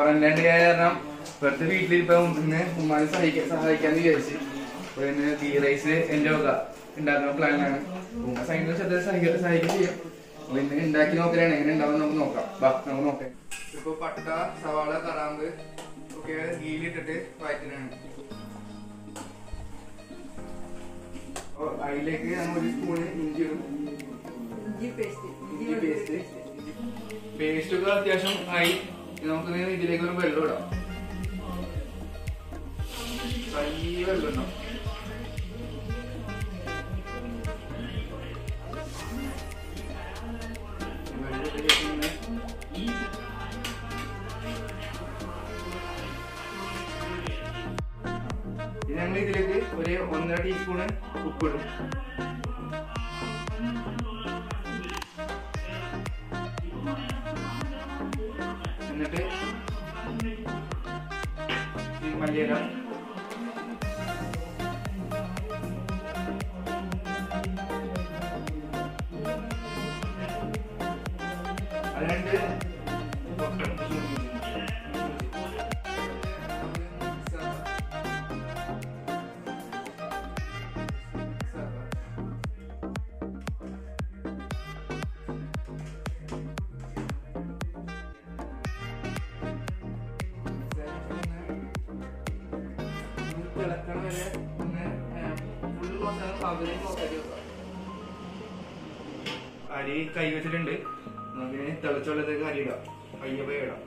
Quarantine കാരണം വെറുതെ വീട്ടിലിപ്പം ഇന്ന് ഉമ്മാനെ സഹായിക്കാൻ സഹായിക്കാന്ന് വിചാരിച്ച് അപ്പൊ ഇന്ന് ഗീ റൈസ് എന്റെ വക ഉണ്ടാക്കുന്ന പ്ലാനാണ് ഉമ്മ സൈഡിൽ ശ്രദ്ധ സഹായിക്കാൻ സഹായിക്കാൻ ചെയ്യും അപ്പൊ ഇന്ന് ഉണ്ടാക്കി നോക്കലാണ് എങ്ങനെ ഉണ്ടാവും നമുക്ക് നോക്കാം ബാ നമുക്ക് നോക്കാം ഇപ്പൊ പട്ട സവാള കറാമ്പ് ഒക്കെ ഗീലിട്ടിട്ട് വയറ്റിനാണ് അപ്പൊ അതിലേക്ക് നമ്മൾ ഒരു സ്പൂണ് ഇഞ്ചി ഇടും ഇഞ്ചി പേസ്റ്റ് ഇഞ്ചി പേസ്റ്റ് പേസ്റ്റ് ഒക്കെ അത്യാവശ്യം ആയി ഇനി നമുക്ക് ഇതിലേക്ക് ഒരു വെള്ളം ഇടാം വലിയ വെള്ളം ഉണ്ടാവും വെള്ളം ഇതിലേക്ക് ഇങ്ങനെ ഇനി ഞങ്ങൾ ഇതിലേക്ക് ഒരു ഒന്നര ടീസ്പൂണ് ഉപ്പിടും എന്നിട്ട് ഈ മല്ലിയില അതിനുണ്ട് തിളക്കണ വരെ ഒന്ന് ഫുൾ മസാല പകുതിയും നോക്കി വെക്കാം അരി കൈ വെച്ചിട്ടുണ്ട് നമുക്ക് തിളച്ച വെള്ളത്തേക്ക് അരി ഇടാം പയ്യെ പയ്യെ ഇടാം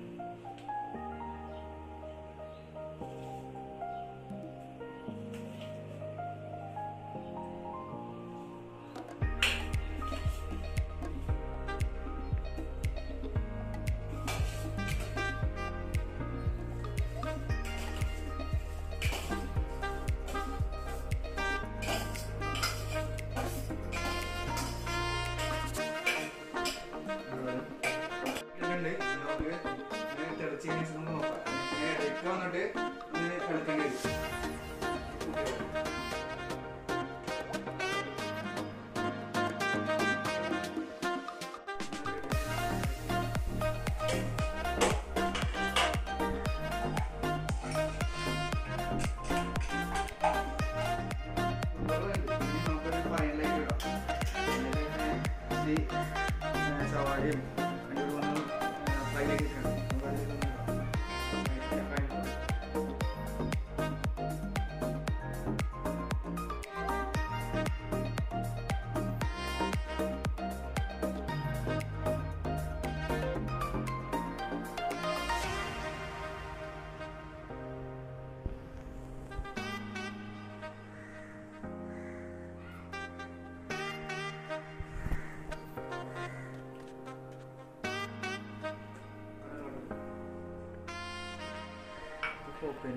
ഇതുണ്ട്. നമുക്ക് ഇത് തിളച്ചതിന് ശേഷം നമുക്ക് നോക്കാം. ഇങ്ങനെ ഇടയ്ക്ക് വന്നിട്ട് ഇത് ഇളക്കേണ്ടി വരും. ഇനി നമുക്കൊരു ഫൈനലേക്ക് ഇടാം. ഇതിലേക്ക് ഈ ഏഹ് സവാളയും അതിൻ്റെ കൂടെ ഒന്ന് ഫ്രൈ ആക്കിയിട്ടാണ് നമുക്ക് അതിലേക്ക് ഒന്ന് ഇടാം. ഫൈനൽ. ഓപ്പന്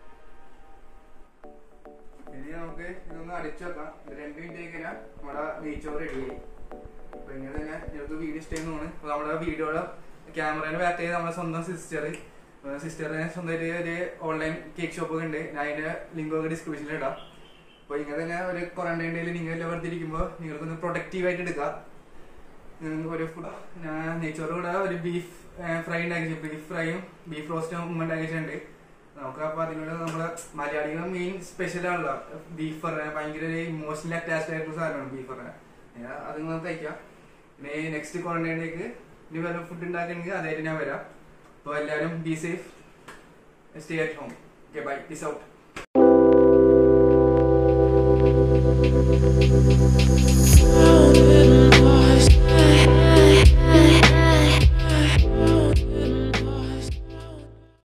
ഇനി നമുക്ക് ഇതൊന്ന് അടിച്ചു വെക്കാം ഇത് രണ്ട് മിനിറ്റ് കഴിഞ്ഞാൽ നമ്മുടെ നെയ്ച്ചോറ് റെഡിയായി അപ്പൊ ഇങ്ങനെ തന്നെ ഞങ്ങൾക്ക് വീഡിയോ ഇഷ്ടമായിരുന്നു അപ്പൊ നമ്മുടെ വീഡിയോയുടെ ക്യാമറേനെ ബാക്ക് ചെയ്ത് നമ്മുടെ സ്വന്തം സിസ്റ്റർ സിസ്റ്ററിനെ സ്വന്തമായിട്ട് ഒരു ഓൺലൈൻ കേക്ക് ഷോപ്പ് ഒക്കെ ഉണ്ട് ഞാൻ അതിന്റെ ലിങ്ക് ഒക്കെ ഡിസ്ക്രിപ്ഷനിൽ ഇടാം അപ്പൊ ഇങ്ങനെ തന്നെ ഒരു ക്വാറന്റൈൻ ഡേയിൽ നിങ്ങൾ എല്ലാം വെറുതെ ഇരിക്കുമ്പോൾ നിങ്ങൾക്കൊന്ന് പ്രൊഡക്റ്റീവ് ആയിട്ട് എടുക്കാം നിങ്ങൾക്ക് ഒരു ഫുഡ് ഞാൻ നെയ്ച്ചോറ് കൂടെ ഒരു ബീഫ് ഫ്രൈ ഉണ്ടാക്കി ബീഫ് ഫ്രൈയും ബീഫ് റോസ്റ്റും ഉമ്മ ഉണ്ടാക്കിയിട്ടുണ്ട് നമുക്ക് അപ്പൊ അതിനോട് നമ്മളെ മലയാളികൾ മെയിൻ സ്പെഷ്യൽ ആണല്ലോ ബീഫ് പറഞ്ഞ ഭയങ്കര ഒരു ഇമോഷണലി അറ്റാച്ച്ഡ് ആയിട്ടുള്ള സാധനമാണ് ബീഫ് പറഞ്ഞ അത് നിങ്ങൾ തയ്ക്കാം പിന്നെ നെക്സ്റ്റ് ക്വാറന്റൈനിലേക്ക് ഇനി വേറെ ഫുഡ് ഉണ്ടാക്കണമെങ്കിൽ അതായിട്ട് ഞാൻ വരാം അപ്പോൾ എല്ലാവരും be safe stay at home okay bye peace out Found in